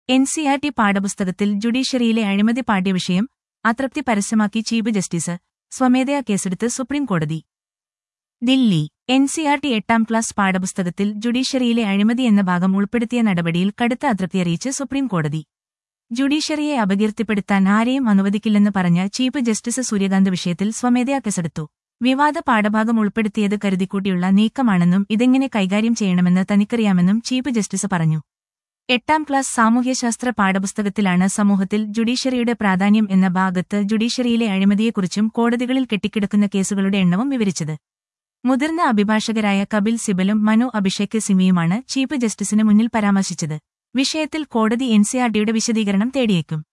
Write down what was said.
N C R T പാഠപുസ്തകത്തിൽ ജുഡീഷ്യറിയിലെ അഴിമതി പാഠ്യവിഷയം അതൃപ്തി പരസ്യമാക്കി ചീഫ് ജസ്റ്റിസ് സ്വമേധയാ കേസെടുത്ത് സുപ്രീം കോടതി Delhi N C R T എട്ടാം ക്ലാസ് പാഠപുസ്തകത്തിൽ ജുഡീഷ്യറിയിലെ അഴിമതി എന്ന ഭാഗം ഉൾപ്പെടുത്തിയ നടപടിയിൽ കടുത്ത അതൃപ്തി അറിയിച്ച് സുപ്രീം കോടതി ജുഡീഷ്യറിയെ അപകീർത്തിപ്പെടുത്താൻ ആരെയും അനുവദിക്കില്ലെന്ന് പറഞ്ഞ ചീഫ് ജസ്റ്റിസ് സൂര്യകാന്ത് വിഷയത്തിൽ സ്വമേധയാ കേസെടുത്തു വിവാദ പാഠഭാഗം ഉൾപ്പെടുത്തിയത് കരുതിക്കൂട്ടിയുള്ള നീക്കമാണെന്നും ഇതെങ്ങനെ കൈകാര്യം ചെയ്യണമെന്ന് തനിക്കറിയാമെന്നും ചീഫ് ജസ്റ്റിസ് പറഞ്ഞു എട്ടാം ക്ലാസ് സാമൂഹ്യശാസ്ത്ര പാഠപുസ്തകത്തിലാണ് സമൂഹത്തിൽ ജുഡീഷ്യറിയുടെ പ്രാധാന്യം എന്ന ഭാഗത്ത് ജുഡീഷ്യറിയിലെ അഴിമതിയെക്കുറിച്ചും കോടതികളിൽ കെട്ടിക്കിടക്കുന്ന കേസുകളുടെ എണ്ണവും വിവരിച്ചത് മുതിർന്ന അഭിഭാഷകരായ കപിൽ സിബലും മനു അഭിഷേക് സിമിയുമാണ് ചീഫ് ജസ്റ്റിസിന് മുന്നിൽ പരാമർശിച്ചത് വിഷയത്തിൽ കോടതി എൻസിആർഡിയുടെ വിശദീകരണം തേടിയേക്കും